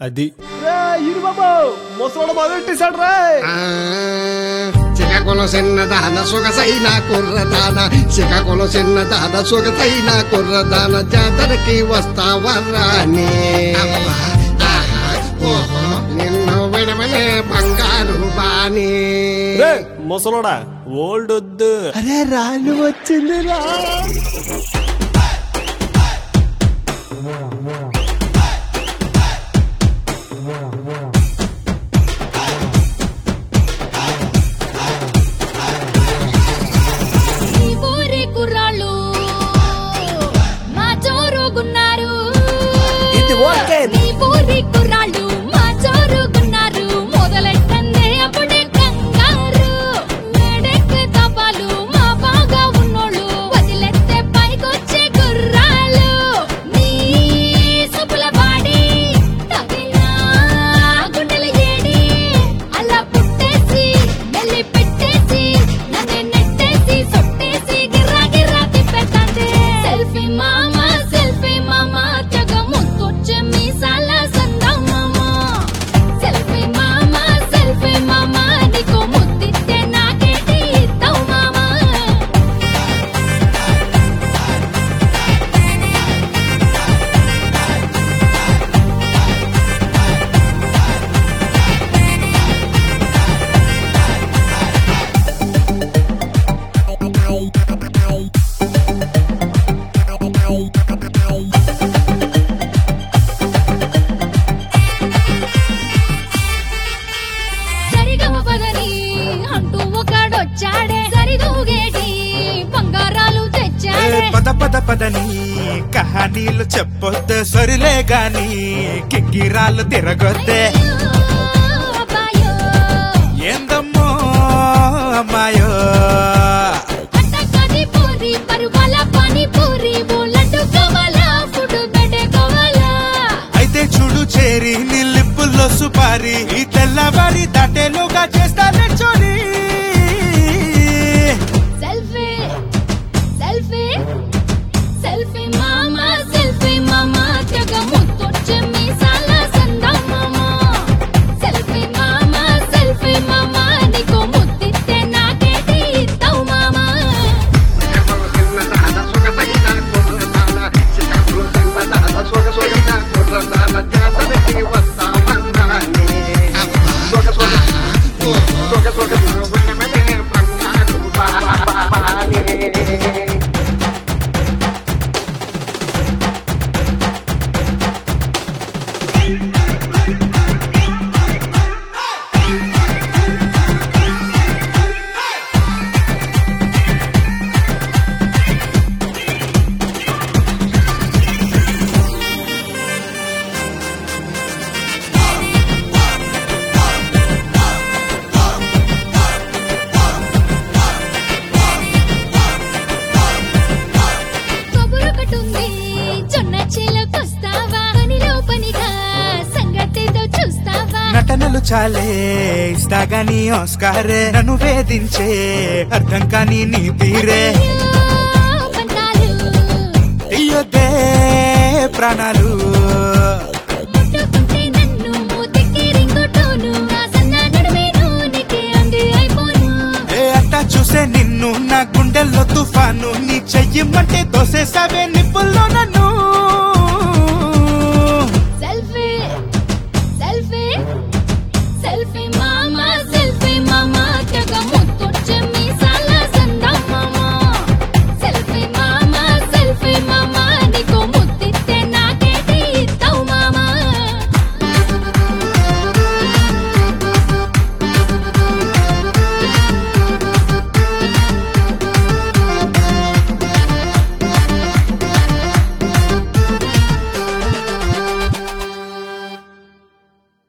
అది ఇరుబాబు ముసలోడు మొదలెట్టేశాడు రా ఆ, శ్రీకాకుళం చిన్నదాన సొగసైన కుర్రదాన శ్రీకాకుళం చిన్నదాన సొగసైన కుర్రదాన జాతరకి వస్తావా రాని ఓహో నిన్ను విడవలే బంగారు బాని రే ముసలోడా ఓల్డ్ వద్దు అరే రాను వచ్చింది రా ఈ ఊరి కుర్రాళ్ళు మా జోరుగున్నారు ఇది ఓకే. ఈ ఊరి కుర్రాళ్ళు మా జోరుగున్నారు మొదలెట్టందే అప్పుడే కంగారు మేడెక్కి తపాలు మా బాగా ఉన్నోళ్ళు వదిలేస్తే పైకొచ్చే గుర్రాలు నీ సుపుల బాడి తగిలినా గుండెల ఏడి అలా పుట్టేసి మెల్లి పెట్టేసి నన్ను నెట్టేసి సొట్టేసి గిర్రా గిర్రా తిప్పేస్తాంది సెల్ఫీ మామా సెల్ఫీ మామా తెగ ముత్తొచ్చే మీసాల సందం మామా సెల్ఫీ మామా సెల్ఫీ మామా నీకు ముద్దిస్తే నాకేటి ఇస్తావు మామా సరిగమ పదని అంటూ ఒకడొచ్చాడే సరిదూగేటి బంగారాలు ఏ తెచ్చాడే పద పద పదని కహానీలు చెప్పొద్దు సరిలే గాని కిక్కిరాలు తిరగొద్దే అబ్బాయో ఏందమ్మో అమ్మాయో అట్టకది పూరి పరువాల పానీ పూరి ఓ లడ్డు కావాలా ఫుడ్ బెడే కావాలా అయితే చూడు చేరి నీ లిప్పుల్లో సుపారి ఈ తెల్లవారి దాటేలోగా చేస్తానే చోరీ సెల్ఫీ సెల్ఫీ సెల్ఫీ మామా సెల్ఫీ మామా తెగ ముత్తొచ్చే మీసాల సందం మామా సెల్ఫీ మామా సెల్ఫీ మామా నీకు ముద్దిస్తే నాకేటి ఇస్తావు మామా చిన్నదాన సొగసైన కుర్రదాన శ్రీకాకుళం చిన్నదాన సొగసైన కుర్రదాన జాతరకి వస్తావా రాని సొగ సొగ సొగ సొగ విడవలే బంగారు బాని కబురొకటుంది జొన్న చేలోకొస్తావా పనిలో పనిగా సంగతితో చూస్తావా నటనలు చాలే ఇస్తా గాని ఆస్కార్ నన్ను వేధించే అర్థం కాని నీ తీరే అయ్యో, బంధాలు ఇయ్యొద్దే ప్రాణాలు ముట్టుకుంటే నన్ను మూతికి రింగుటోను నా సన్న నడుమేను నీకే అంది అయిపోను ఏ అట్టా చూసే నిన్ను నా గుండెల్లో తుఫాను నీ చెయ్యమంటే దోసేసావే నిప్పుల్లో